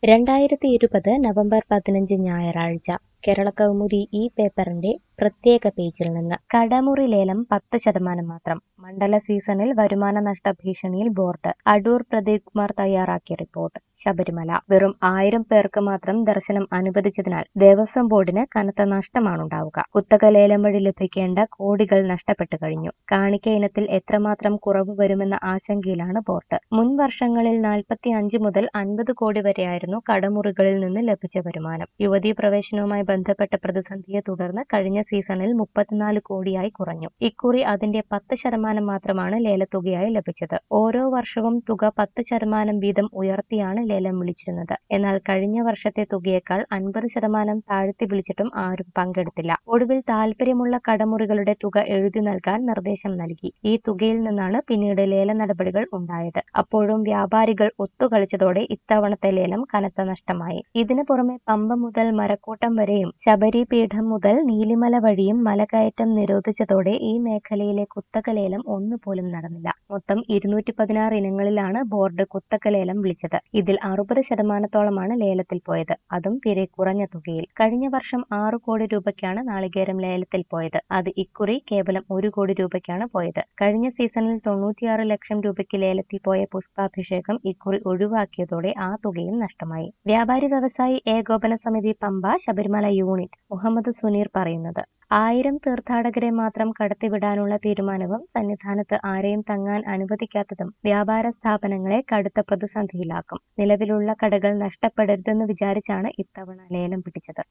രണ്ടായിരത്തി ഇരുപത് നവംബർ പതിനഞ്ച് ഞായറാഴ്ച കേരള കൗമുദി ഈ പേപ്പറിന്റെ പ്രത്യേക പേജിൽ നിന്ന് കടമുറി ലേലം പത്ത് ശതമാനം മാത്രം മണ്ഡല സീസണിൽ വരുമാന നഷ്ട ഭീഷണിയിൽ ബോർഡ് അടൂർ പ്രദീപ് കുമാർ തയ്യാറാക്കിയ റിപ്പോർട്ട് ശബരിമല വെറും ആയിരം പേർക്ക് മാത്രം ദർശനം അനുവദിച്ചതിനാൽ ദേവസ്വം ബോർഡിന് കനത്ത നഷ്ടമാണുണ്ടാവുക കുത്തക ലേലം വഴി ലഭിക്കേണ്ട കോടികൾ നഷ്ടപ്പെട്ടു കഴിഞ്ഞു കാണിക്ക ഇനത്തിൽ എത്രമാത്രം കുറവ് വരുമെന്ന ആശങ്കയിലാണ് ബോർഡ് മുൻ വർഷങ്ങളിൽ നാൽപ്പത്തി അഞ്ച് മുതൽ അൻപത് കോടി വരെയായിരുന്നു കടമുറികളിൽ നിന്ന് ലഭിച്ച വരുമാനം യുവതീ പ്രവേശനവുമായി ബന്ധപ്പെട്ട പ്രതിസന്ധിയെ തുടർന്ന് കഴിഞ്ഞ സീസണിൽ മുപ്പത്തിനാല് കോടിയായി കുറഞ്ഞു ഇക്കുറി അതിന്റെ പത്ത് ശതമാനം മാത്രമാണ് ലേലത്തുകയായി ലഭിച്ചത് ഓരോ വർഷവും തുക പത്ത് ശതമാനം വീതം ഉയർത്തിയാണ് ലേലം വിളിച്ചിരുന്നത് എന്നാൽ കഴിഞ്ഞ വർഷത്തെ തുകയേക്കാൾ അൻപത് ശതമാനം താഴ്ത്തി വിളിച്ചിട്ടും ആരും പങ്കെടുത്തില്ല ഒടുവിൽ താൽപര്യമുള്ള കടമുറികളുടെ തുക എഴുതി നൽകാൻ നിർദ്ദേശം നൽകി ഈ തുകയിൽ നിന്നാണ് പിന്നീട് ലേല നടപടികൾ ഉണ്ടായത് അപ്പോഴും വ്യാപാരികൾ ഒത്തുകളിച്ചതോടെ ഇത്തവണത്തെ ലേലം കനത്ത നഷ്ടമായി ഇതിനു പുറമെ പമ്പ മുതൽ മരക്കൂട്ടം വരെയും ശബരി പീഠം മുതൽ നീലിമല വഴിയും മലകയറ്റം നിരോധിച്ചതോടെ ഈ മേഖലയിലെ കുത്തക ലേലം ഒന്നുപോലും നടന്നില്ല മൊത്തം ഇരുന്നൂറ്റി പതിനാറ് ഇനങ്ങളിലാണ് ബോർഡ് കുത്തക ലേലം വിളിച്ചത് ഇതിൽ അറുപത് ശതമാനത്തോളമാണ് ലേലത്തിൽ പോയത് അതും തീരെ കുറഞ്ഞ തുകയിൽ കഴിഞ്ഞ വർഷം ആറു കോടി രൂപയ്ക്കാണ് നാളികേരം ലേലത്തിൽ പോയത് അത് ഇക്കുറി കേവലം ഒരു കോടി രൂപയ്ക്കാണ് പോയത് കഴിഞ്ഞ സീസണിൽ തൊണ്ണൂറ്റിയാറ് ലക്ഷം രൂപയ്ക്ക് ലേലത്തിൽ പോയ പുഷ്പാഭിഷേകം ഇക്കുറി ഒഴിവാക്കിയതോടെ ആ തുകയും നഷ്ടമായി വ്യാപാരി വ്യവസായി ഏകോപന സമിതി പമ്പ ശബരിമല യൂണിറ്റ് മുഹമ്മദ് സുനീർ പറയുന്നത് ആയിരം തീർത്ഥാടകരെ മാത്രം കടത്തിവിടാനുള്ള തീരുമാനവും സന്നിധാനത്ത് ആരെയും തങ്ങാൻ അനുവദിക്കാത്തതും വ്യാപാര സ്ഥാപനങ്ങളെ കടുത്ത പ്രതിസന്ധിയിലാക്കും നിലവിലുള്ള കടകൾ നഷ്ടപ്പെടരുതെന്ന് വിചാരിച്ചാണ് ഇത്തവണ ലേലം പിടിച്ചത്